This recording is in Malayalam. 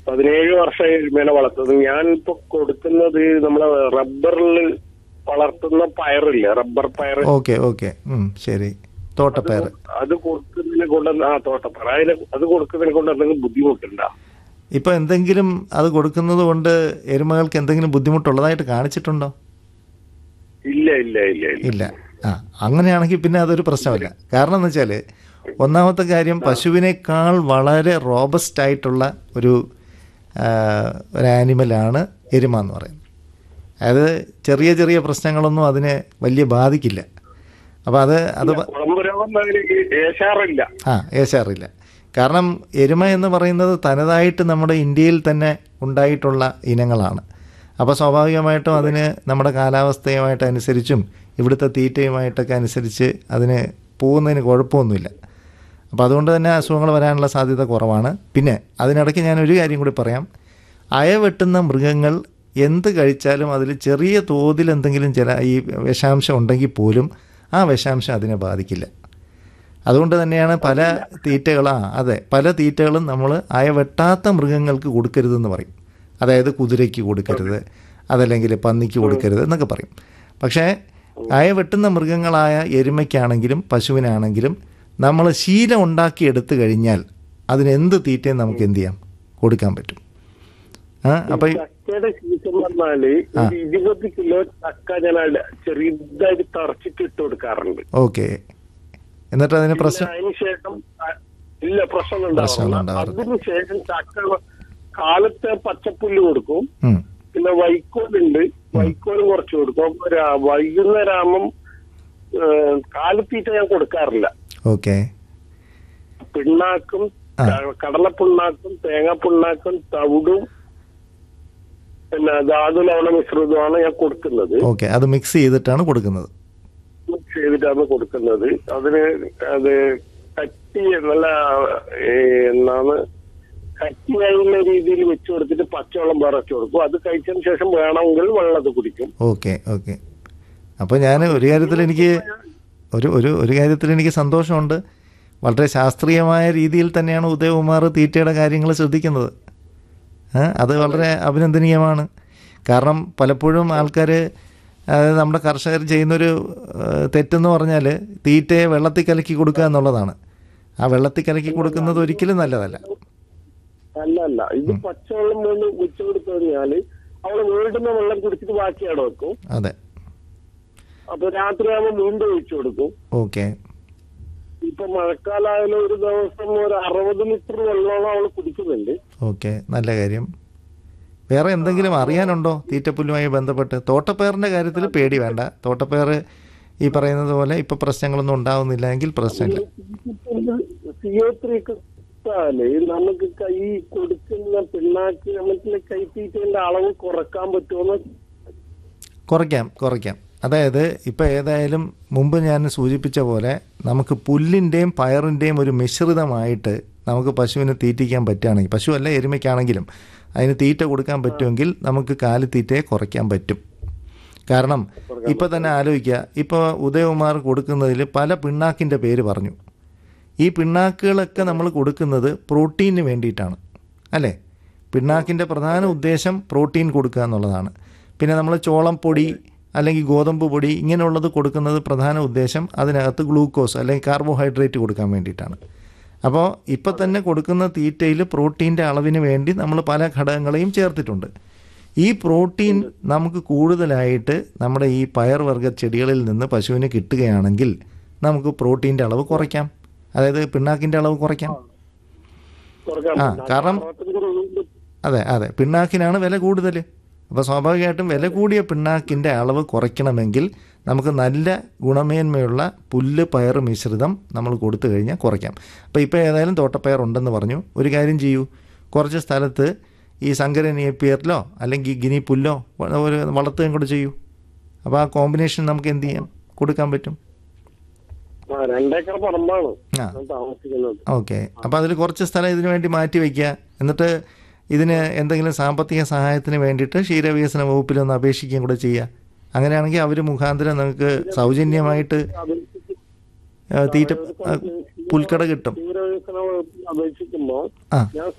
പതിനേഴ് വർഷം എരുമേനെ വളർത്തുന്നത് ഞാൻ ഇപ്പൊ കൊടുക്കുന്നത് നമ്മളെ റബ്ബറിൽ വളർത്തുന്ന പയറില്ല റബ്ബർ പയർ ഓക്കെ ഓക്കെ ഉം, ശരി തോട്ടപ്പയർ അത് കൊടുക്കുന്നതിനെ കൊണ്ട് ആ തോട്ടപ്പയർ അതിന് അത് കൊടുക്കുന്നതിനെ കൊണ്ട് എന്തെങ്കിലും ബുദ്ധിമുട്ടുണ്ടോ ഇപ്പോൾ എന്തെങ്കിലും അത് കൊടുക്കുന്നത് കൊണ്ട് എരുമകൾക്ക് എന്തെങ്കിലും ബുദ്ധിമുട്ടുള്ളതായിട്ട് കാണിച്ചിട്ടുണ്ടോ ഇല്ല ഇല്ല ഇല്ല ഇല്ല ഇല്ല ആ അങ്ങനെയാണെങ്കിൽ പിന്നെ അതൊരു പ്രശ്നമല്ല കാരണം എന്ന് വെച്ചാൽ ഒന്നാമത്തെ കാര്യം പശുവിനേക്കാൾ വളരെ റോബസ്റ്റ് ആയിട്ടുള്ള ഒരു ആ, ഒരു ആനിമലാണ് എരുമ എന്ന് പറയുന്നത് അതായത് ചെറിയ ചെറിയ പ്രശ്നങ്ങളൊന്നും അതിനെ വലിയ ബാധിക്കില്ല അപ്പോൾ അത് അത് പ- കുളമ്പ് രോഗം അതിന് ഏശാറില്ല ആ ഏശാറില്ല കാരണം എരുമ എന്ന് പറയുന്നത് തനതായിട്ട് നമ്മുടെ ഇന്ത്യയിൽ തന്നെ ഉണ്ടായിട്ടുള്ള ഇനങ്ങളാണ് അപ്പോൾ സ്വാഭാവികമായിട്ടും അതിന് നമ്മുടെ കാലാവസ്ഥയുമായിട്ട് അനുസരിച്ചും ഇവിടുത്തെ തീറ്റയുമായിട്ടൊക്കെ അനുസരിച്ച് അതിന് പോകുന്നതിന് കുഴപ്പമൊന്നുമില്ല അപ്പോൾ അതുകൊണ്ട് തന്നെ അസുഖങ്ങൾ വരാനുള്ള സാധ്യത കുറവാണ് പിന്നെ അതിനിടയ്ക്ക് ഞാൻ ഒരു കാര്യം കൂടി പറയാം അയ വെട്ടുന്ന മൃഗങ്ങൾ എന്ത് കഴിച്ചാലും അതിൽ ചെറിയ തോതിൽ എന്തെങ്കിലും ചില ഈ വിഷാംശം ഉണ്ടെങ്കിൽ പോലും ആ വിഷാംശം അതിനെ ബാധിക്കില്ല അതുകൊണ്ട് തന്നെയാണ് പല തീറ്റകളും ആ അതെ പല തീറ്റകളും നമ്മൾ അയ വെട്ടാത്ത മൃഗങ്ങൾക്ക് കൊടുക്കരുതെന്ന് പറയും അതായത് കുതിരയ്ക്ക് കൊടുക്കരുത് അതല്ലെങ്കിൽ പന്നിക്ക് കൊടുക്കരുത് എന്നൊക്കെ പറയും പക്ഷേ അയ വെട്ടുന്ന മൃഗങ്ങളായ എരുമയ്ക്കാണെങ്കിലും പശുവിനാണെങ്കിലും നമ്മൾ ശീലം ഉണ്ടാക്കി എടുത്തു കഴിഞ്ഞാൽ അതിന് എന്ത് തീറ്റയും നമുക്ക് എന്ത് ചെയ്യാം കൊടുക്കാൻ പറ്റും ആ അപ്പം ഈ- ചക്കയുടെ സീസൺ പറഞ്ഞാല് ഒരു ഇരുപത് കിലോ ചക്ക ഞാൻ അട- ചെറുതായിട്ട് തറച്ചിട്ട് ഇട്ട് കൊടുക്കാറുണ്ട് ഓക്കെ എന്നിട്ട് അതിന് പ്രശ്നം പിന്നെ അതിന് ശേഷം അ- ഇല്ല പ്രശ്നം പ്രശ്നമൊന്നും ഉണ്ടാവില്ല ഉണ്ടാവാറില്ല. അതിന് ശേഷം ചക്ക കാലത്തെ പച്ചപ്പുല്ല് കൊടുക്കും ഉം. പിന്നെ വൈക്കോലുണ്ട് വൈക്കോലും കുറച്ച് കൊടുക്കും അപ്പൊ രാ- വൈകുന്നേരം ആകുമ്പം കാലത്തീറ്റ ഞാൻ കൊടുക്കാറില്ല ഓക്കെ പിണ്ണാക്കും ആ. ക- കടലപ്പിണ്ണാക്കും തേങ്ങാപ്പിണ്ണാക്കും തവിടും പിന്നെ ധാതു ലവണ മിശ്രിതമാണ് ഞാൻ കൊടുക്കുന്നത് ഓക്കെ അത് മിക്സ് ചെയ്തിട്ടാണ് കൊടുക്കുന്നത് മിക്സ് ചെയ്തിട്ടാണ് കൊടുക്കുന്നത് അതിന് അത് കട്ടി നല്ല ഏ, എന്താണ് കട്ടിയായുള്ള രീതിയിൽ വെച്ച് കൊടുത്തിട്ട് പച്ചവെള്ളം പറച്ചു കൊടുക്കും അത് കഴിച്ചതിന് ശേഷം വേണമെങ്കിൽ വെള്ളം അത് കുടിക്കും ഓക്കെ ഓക്കെ അപ്പോൾ ഞാൻ ഒരു കാര്യത്തിൽ എനിക്ക് ഒരു ഒരു ഒരു കാര്യത്തിൽ എനിക്ക് സന്തോഷമുണ്ട് വളരെ ശാസ്ത്രീയമായ രീതിയിൽ തന്നെയാണ് ഉദയകുമാർ തീറ്റയുടെ കാര്യങ്ങൾ ശ്രദ്ധിക്കുന്നത് ഏ, അത് വളരെ അഭിനന്ദനീയമാണ് കാരണം പലപ്പോഴും ആൾക്കാർ അതായത് നമ്മുടെ കർഷകർ ചെയ്യുന്നൊരു ഏ, തെറ്റെന്ന് പറഞ്ഞാൽ തീറ്റയെ വെള്ളത്തിൽ കലക്കി കൊടുക്കുക എന്നുള്ളതാണ് ആ വെള്ളത്തിൽ കലക്കി കൊടുക്കുന്നത് ഒരിക്കലും നല്ലതല്ല അല്ല അല്ല ഇത് പച്ചവെള്ളം വീണ് വെച്ച് കൊടുത്തു കഴിഞ്ഞാല് അവള് വീണ്ടുന്ന വെള്ളം കുടിച്ചിട്ട് ബാക്കി അവിടെ വെക്കും അതെ അപ്പൊ രാത്രിയാകുമ്പോൾ വീണ്ടും ഒഴിച്ചു കൊടുക്കും ഓക്കെ ഇപ്പൊ മഴക്കാലായാലും ഒരു ദിവസം ഒരു അറുപത് ലിറ്റർ വെള്ളമോളം അവള് കുടിക്കുന്നുണ്ട് ഓക്കെ നല്ല കാര്യം വേറെ എന്തെങ്കിലും അറിയാനുണ്ടോ തീറ്റപ്പുല്ലുമായി ബന്ധപ്പെട്ട് തോട്ടപ്പയറിൻ്റെ കാര്യത്തിൽ പേടി വേണ്ട തോട്ടപ്പയർ ഈ പറയുന്നത് പോലെ ഇപ്പം പ്രശ്നങ്ങളൊന്നും ഉണ്ടാവുന്നില്ല എങ്കിൽ പ്രശ്നമില്ല സിഒ ത്രീ കിട്ടാല് നമുക്ക് കൈ കൊടുക്കുന്ന പിണ്ണാക്ക് നമുക്ക് കൈത്തീറ്റന്റെ അളവ് കുറക്കാൻ പറ്റുമോ കുറയ്ക്കാം കുറയ്ക്കാം അതായത് ഇപ്പോൾ ഏതായാലും മുമ്പ് ഞാൻ സൂചിപ്പിച്ച പോലെ നമുക്ക് പുല്ലിൻ്റെയും പയറിൻ്റെയും ഒരു മിശ്രിതമായിട്ട് നമുക്ക് പശുവിന് തീറ്റിക്കാൻ പറ്റുകയാണെങ്കിൽ പശു അല്ല എരുമയ്ക്കാണെങ്കിലും അതിന് തീറ്റ കൊടുക്കാൻ പറ്റുമെങ്കിൽ നമുക്ക് കാലിത്തീറ്റയെ കുറയ്ക്കാൻ പറ്റും കാരണം ഇപ്പോൾ തന്നെ ആലോചിക്കുക ഇപ്പോൾ ഉദയകുമാർ കൊടുക്കുന്നതിൽ പല പിണ്ണാക്കിൻ്റെ പേര് പറഞ്ഞു ഈ പിണ്ണാക്കുകളൊക്കെ നമ്മൾ കൊടുക്കുന്നത് പ്രോട്ടീന് വേണ്ടിയിട്ടാണ് അല്ലേ പിണ്ണാക്കിൻ്റെ പ്രധാന ഉദ്ദേശം പ്രോട്ടീൻ കൊടുക്കുക എന്നുള്ളതാണ് പിന്നെ നമ്മൾ ചോളം പൊടി അല്ലെങ്കിൽ ഗോതമ്പ് പൊടി ഇങ്ങനെയുള്ളത് കൊടുക്കുന്നത് പ്രധാന ഉദ്ദേശം അതിനകത്ത് ഗ്ലൂക്കോസ് അല്ലെങ്കിൽ കാർബോഹൈഡ്രേറ്റ് കൊടുക്കാൻ വേണ്ടിയിട്ടാണ് അപ്പോൾ ഇപ്പം തന്നെ കൊടുക്കുന്ന തീറ്റയിൽ പ്രോട്ടീൻ്റെ അളവിന് വേണ്ടി നമ്മൾ പല ഘടകങ്ങളെയും ചേർത്തിട്ടുണ്ട് ഈ പ്രോട്ടീൻ നമുക്ക് കൂടുതലായിട്ട് നമ്മുടെ ഈ പയർവർഗ്ഗ ചെടികളിൽ നിന്ന് പശുവിന് കിട്ടുകയാണെങ്കിൽ നമുക്ക് പ്രോട്ടീൻ്റെ അളവ് കുറയ്ക്കാം അതായത് പിണ്ണാക്കിൻ്റെ അളവ് കുറയ്ക്കാം കുറക്കാൻ ആ, പറ്റും. കാരണം- അറുപത്തഞ്ച് രൂപ അതെ അതെ പിണ്ണാക്കിനാണ് വില കൂടുതൽ അപ്പോൾ സ്വാഭാവികമായിട്ടും വില കൂടിയ പിണ്ണാക്കിൻ്റെ അളവ് കുറയ്ക്കണമെങ്കിൽ നമുക്ക് നല്ല ഗുണമേന്മയുള്ള പുല്ല് പയർ മിശ്രിതം നമ്മൾ കൊടുത്തു കഴിഞ്ഞാൽ കുറയ്ക്കാം അപ്പോൾ ഇപ്പോൾ ഏതായാലും തോട്ടപ്പയർ ഉണ്ടെന്ന് പറഞ്ഞു ഒരു കാര്യം ചെയ്യൂ കുറച്ച് സ്ഥലത്ത് ഈ സങ്കര നേപ്പിയറിലോ അല്ലെങ്കിൽ ഗിനി പുല്ലോ വ- ഒരു വളർത്തുകയും കൂടെ ചെയ്യൂ അപ്പോൾ ആ കോമ്പിനേഷൻ നമുക്ക് എന്ത് ചെയ്യാം കൊടുക്കാൻ പറ്റും ആ, രണ്ടേക്കർ പറമ്പാണ് ആ. ഞാൻ താമസിക്കുന്നത് ഓക്കെ അപ്പോൾ അതിൽ കുറച്ച് സ്ഥലം ഇതിനു വേണ്ടി മാറ്റി വയ്ക്കുക എന്നിട്ട് ഇതിന് എന്തെങ്കിലും സാമ്പത്തിക സഹായത്തിന് വേണ്ടിയിട്ട് ക്ഷീരവികസന വകുപ്പിൽ ഒന്ന് അപേക്ഷിക്കുകയും കൂടെ ചെയ്യുക അങ്ങനെയാണെങ്കിൽ അവർ മുഖാന്തരം നിങ്ങൾക്ക് സൗജന്യമായിട്ട് അപേക്ഷിച്ച് ആ, തീറ്റ ആ, പുൽക്കട കിട്ടും തീവ്രവികസന വകുപ്പിൽ അപേക്ഷിക്കുമ്പോ ആ ഞാൻ